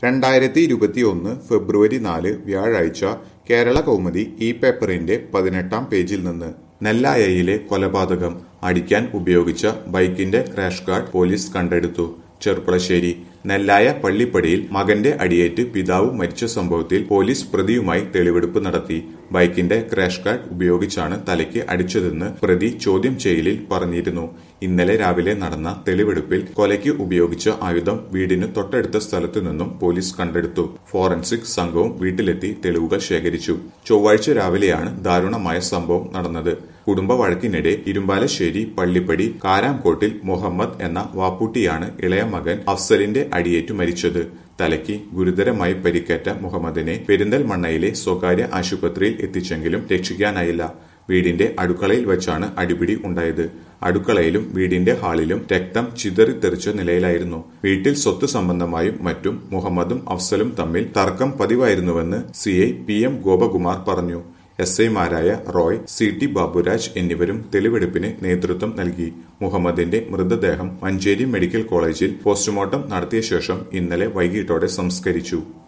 രണ്ടായിരത്തി ഇരുപത്തിയൊന്ന് ഫെബ്രുവരി നാല് വ്യാഴാഴ്ച കേരള കൗമുദി ഈ പേപ്പറിന്റെ പതിനെട്ടാം പേജിൽ നിന്ന് നെല്ലായയിലെ കൊലപാതകം അടിക്കാൻ ഉപയോഗിച്ച ബൈക്കിന്റെ ക്രാഷ് കാർഡ് പോലീസ് കണ്ടെടുത്തു ചെർപ്പളശ്ശേരി നെല്ലായ പള്ളിപ്പടിയിൽ മകന്റെ അടിയേറ്റ് പിതാവ് മരിച്ച സംഭവത്തിൽ പോലീസ് പ്രതിയുമായി തെളിവെടുപ്പ് നടത്തി ബൈക്കിന്റെ ക്രാഷ് കാർഡ് ഉപയോഗിച്ചാണ് തലയ്ക്ക് അടിച്ചതെന്ന് പ്രതി ചോദ്യം ചെയ്യലിൽ പറഞ്ഞിരുന്നു ഇന്നലെ രാവിലെ നടന്ന തെളിവെടുപ്പിൽ കൊലയ്ക്ക് ഉപയോഗിച്ച ആയുധം വീടിന് തൊട്ടടുത്ത സ്ഥലത്തു നിന്നും പോലീസ് കണ്ടെടുത്തു ഫോറൻസിക് സംഘവും വീട്ടിലെത്തി തെളിവുകൾ ശേഖരിച്ചു ചൊവ്വാഴ്ച രാവിലെയാണ് ദാരുണമായ സംഭവം നടന്നത് കുടുംബ വഴക്കിനിടെ ഇരുമ്പാലശ്ശേരി പള്ളിപ്പടി കാരാംകോട്ടിൽ മുഹമ്മദ് എന്ന വാപ്പൂട്ടിയാണ് ഇളയ മകൻ അഫ്സലിന്റെ അടിയേറ്റു മരിച്ചത് തലയ്ക്ക് ഗുരുതരമായി പരിക്കേറ്റ മുഹമ്മദിനെ പെരിന്തൽമണ്ണയിലെ സ്വകാര്യ ആശുപത്രിയിൽ എത്തിച്ചെങ്കിലും രക്ഷിക്കാനായില്ല വീടിന്റെ അടുക്കളയിൽ വെച്ചാണ് അടിപിടി ഉണ്ടായത് അടുക്കളയിലും വീടിന്റെ ഹാളിലും രക്തം ചിതറിത്തെറിച്ച നിലയിലായിരുന്നു വീട്ടിൽ സ്വത്ത് സംബന്ധമായും മറ്റും മുഹമ്മദും അഫ്സലും തമ്മിൽ തർക്കം പതിവായിരുന്നുവെന്ന് C I P M Gopakumar പറഞ്ഞു എസ് ഐമാരായ റോയ് സി ടി ബാബുരാജ് എന്നിവരും തെളിവെടുപ്പിന് നേതൃത്വം നൽകി മുഹമ്മദിന്റെ മൃതദേഹം മഞ്ചേരി മെഡിക്കൽ കോളേജിൽ പോസ്റ്റ്മോർട്ടം നടത്തിയ ശേഷം ഇന്നലെ വൈകിട്ടോടെ സംസ്കരിച്ചു